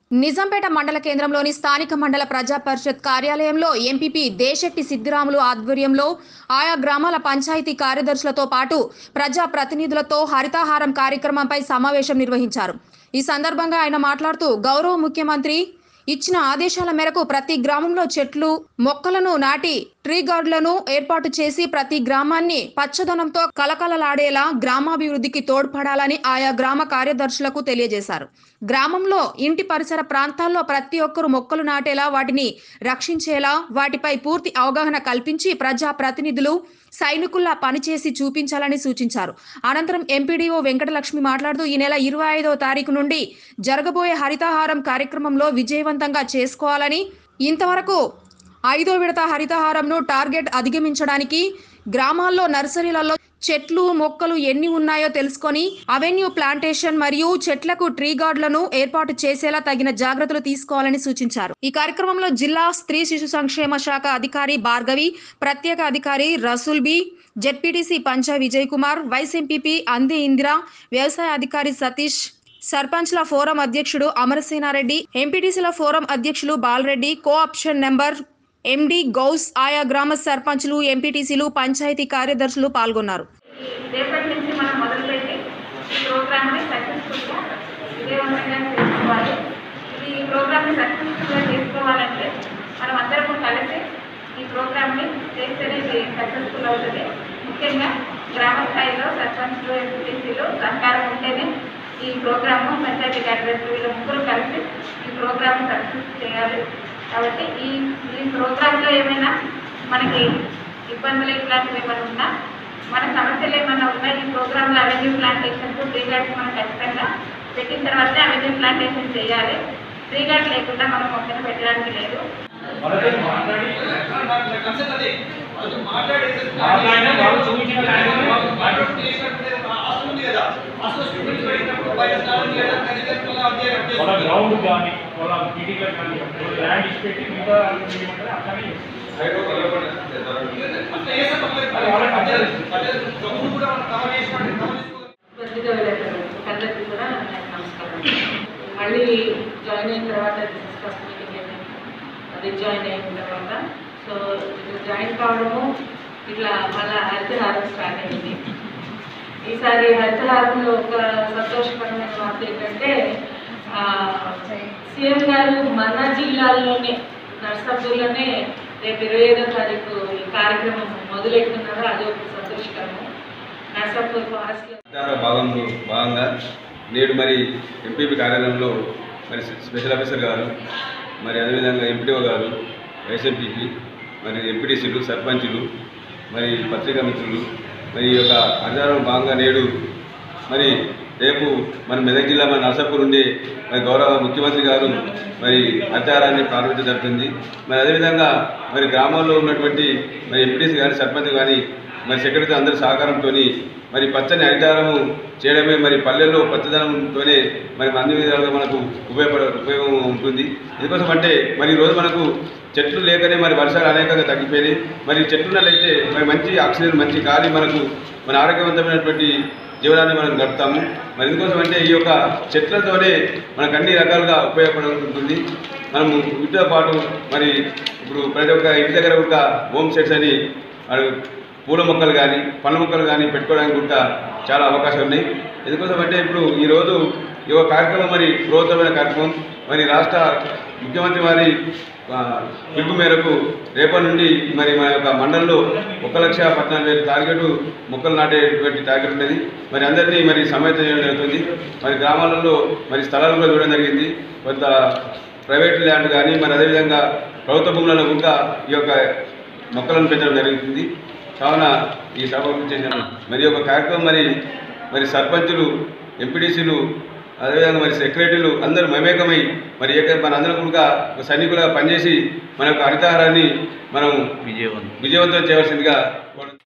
నిజాంపేట మండల కేంద్రంలోని స్థానిక మండల ప్రజా పరిషత్ కార్యాలయంలో ఎంపీపీ దేశెట్టి సిద్దిరాములు ఆధ్వర్యంలో ఆయా గ్రామాల పంచాయతీ కార్యదర్శులతో పాటు ప్రజా ప్రతినిధులతో హరితాహారం కార్యక్రమంపై సమావేశం నిర్వహించారు ఈ సందర్భంగా ఆయన మాట్లాడుతూ గౌరవ ముఖ్యమంత్రి ఇచ్చిన ఆదేశాల మేరకు ప్రతి గ్రామంలో చెట్లు మొక్కలను నాటి ట్రీ గార్డులను ఏర్పాటు చేసి ప్రతి గ్రామాన్ని పచ్చదనంతో కలకలలాడేలా గ్రామాభివృద్ధికి తోడ్పడాలని ఆయా గ్రామ కార్యదర్శులకు తెలియజేశారు గ్రామంలో ఇంటి పరిసర ప్రాంతాల్లో ప్రతి ఒక్కరూ మొక్కలు నాటేలా వాటిని రక్షించేలా వాటిపై పూర్తి అవగాహన కల్పించి ప్రజా ప్రతినిధులు సైనికుల్లా పనిచేసి చూపించాలని సూచించారు అనంతరం ఎంపీడీఓ వెంకటలక్ష్మి మాట్లాడుతూ ఈ నెల ఇరవై ఐదవ తారీఖు నుండి జరగబోయే హరితహారం కార్యక్రమంలో విజయవంతంగా చేసుకోవాలని ఇంతవరకు ఐదో విడత హరితహారంను టార్గెట్ అధిగమించడానికి గ్రామాల్లో నర్సరీలలో చెట్లు మొక్కలు ఎన్ని ఉన్నాయో తెలుసుకొని అవెన్యూ ప్లాంటేషన్ మరియు చెట్లకు ట్రీ గార్డులను ఏర్పాటు చేసేలా తగిన జాగ్రత్తలు తీసుకోవాలని సూచించారు ఈ కార్యక్రమంలో జిల్లా స్త్రీ శిశు సంక్షేమ శాఖ అధికారి భార్గవి ప్రత్యేక అధికారి రసూల్ బి జెడ్పీటీసీ పంచ విజయ్ కుమార్ వైస్ ఎంపీపీ అంది ఇందిరా వ్యవసాయ అధికారి సతీష్ సర్పంచ్ల ఫోరం అధ్యక్షుడు అమరసేనారెడ్డి ఎంపీటీసీల ఫోరం అధ్యక్షులు Bala Reddy co option number MD Gouse ఆయా గ్రామ సర్పంచ్లు ఎంపీటీసీలు పంచాయతీ కార్యదర్శులు పాల్గొన్నారు రేపటి నుంచి మనం మొదలుపెట్టి ఈ ప్రోగ్రామ్ని సక్సెస్ఫుల్గా విజయవంతంగా చేసుకోవాలి ఇది ఈ ప్రోగ్రామ్ని సక్సెస్ఫుల్గా చేసుకోవాలంటే మనం అందరం కలిసి ఈ ప్రోగ్రామ్ని చేస్తేనే ఇది సక్సెస్ఫుల్ అవుతుంది ముఖ్యంగా గ్రామ స్థాయిలో సర్పంచ్లు ఎంపీటీసీలు సహకారం ఉంటేనే ఈ ప్రోగ్రాము పంచాయతీ కార్యదర్శి వీళ్ళ ముగ్గురు కలిసి ఈ ప్రోగ్రామ్ సక్సెస్ చేయాలి కాబట్టి ఈ ఈ ప్రోగ్రాంలో ఏమైనా మనకి ఇబ్బందులు ఇట్లాంటివి ఏమైనా ఉన్నా మన సమస్యలు ఏమైనా ఉన్నా ఈ ప్రోగ్రాంలో అవెన్యూ ప్లాంటేషన్ ట్రీ గార్డ్స్ మనం ఖచ్చితంగా పెట్టిన తర్వాత అవెన్యూ ప్లాంటేషన్ చేయాలి ట్రీ గార్డ్ లేకుండా మనం మొక్కను పెట్టడానికి లేదు మాట్లాడినా వాళ్ళు చూపించిన టైంలో వాళ్ళ గ్రౌండ్ కానీ వాళ్ళ మీటింగ్ కానీ ల్యాండ్ ఇచ్చిపెట్టి మిగతా ఏమంటారు అట్లానే పత్రిక అందరికీ కూడా నమస్కారం మళ్ళీ జాయిన్ అయిన తర్వాత ఫస్ట్ మీటింగ్ అయింది అది జాయిన్ అయిన తర్వాత సో ఇది జాయిన్ కావడము ఇట్లా మళ్ళీ హరితహారం స్టార్ట్ అయింది ఈసారి హరితహారంలో ఒక సంతోషకరమైన వార్త ఏంటంటే ఆ, సీఎం గారు మన జిల్లాలోనే నర్సాపూర్లోనే రేపు ఇరవై ఐదో తారీఖు ఈ కార్యక్రమం మొదలెట్టుకున్నారో అది ఒక సంతోషకరము నర్సాపూర్ ఫారెస్ట్ ప్రచార భాగంలో భాగంగా నేడు మరి ఎంపీపీ కార్యాలయంలో మరి స్పెషల్ ఆఫీసర్ గారు మరి అదేవిధంగా ఎంపీడీఓ గారు వైస్ ఎంపీపీ మరి ఎంపీటీసీలు సర్పంచులు మరి పత్రికా మిత్రులు మరి ఈ యొక్క ప్రచారం భాగంగా నేడు మరి రేపు మన మెదక్ జిల్లా మన నరసాపూర్ ఉండే మరి గౌరవ ముఖ్యమంత్రి గారు మరి ప్రచారాన్ని ప్రారంభించడం జరుగుతుంది మరి అదేవిధంగా మరి గ్రామాల్లో ఉన్నటువంటి మరి ఎంపీటీసీ కానీ సర్పంచ్ కానీ మరి సెక్రటరీ అందరి సహకారంతో మరి పచ్చని హరితారము చేయడమే మరి పల్లెల్లో పచ్చదనంతోనే మరి అన్ని విధాలుగా మనకు ఉపయోగపడ ఉపయోగం ఉంటుంది ఎందుకోసం అంటే మరి ఈరోజు మనకు చెట్లు లేకనే మరి వర్షాలు అనేకంగా తగ్గిపోయినాయి మరి చెట్లున్నట్లయితే మరి మంచి ఆక్సిజన్ మంచి గాలి మనకు మన ఆరోగ్యవంతమైనటువంటి జీవనాన్ని మనం గడుపుతాము మరి ఎందుకోసం అంటే ఈ యొక్క చెట్లతోనే మనకు అన్ని రకాలుగా ఉపయోగపడుతుంది మనము వీటితో పాటు మరి ఇప్పుడు ప్రతి ఒక్క ఇంటి దగ్గర ఒక హోమ్ సెట్స్ అని మరి పూల మొక్కలు కానీ పండ్ల మొక్కలు కానీ పెట్టుకోవడానికి కూడా చాలా అవకాశాలు ఉన్నాయి ఎందుకోసం అంటే ఇప్పుడు ఈరోజు ఈ యొక్క కార్యక్రమం మరి బృహత్తమైన కార్యక్రమం మరి రాష్ట్ర ముఖ్యమంత్రి వారి ఆ, పిలుపు మేరకు రేపటి నుండి మరి మన యొక్క మండలంలో ఒక లక్ష పద్నాలుగు వేల టార్గెట్ మొక్కలు నాటేటువంటి టార్గెట్ ఉన్నది మరి అందరినీ మరి సమాయత్తం చేయడం జరుగుతుంది మరి గ్రామాలలో మరి స్థలాలు కూడా చూడడం జరిగింది కొంత ప్రైవేట్ ల్యాండ్ కానీ మరి అదేవిధంగా ప్రభుత్వ భూములలో కూడా ఈ యొక్క మొక్కలను పెంచడం జరుగుతుంది కావున ఈ సభకు చేసిన మరి ఒక కార్యక్రమం మరి మరి సర్పంచులు ఎంపీటీసీలు అదేవిధంగా మరి సెక్రటరీలు అందరూ మమేకమై మరి ఏక మన అందరం కూడా ఒక సైనికులుగా పనిచేసి మన యొక్క హరితహారాన్ని మనం విజయవంతం చేయవలసిందిగా కోరు-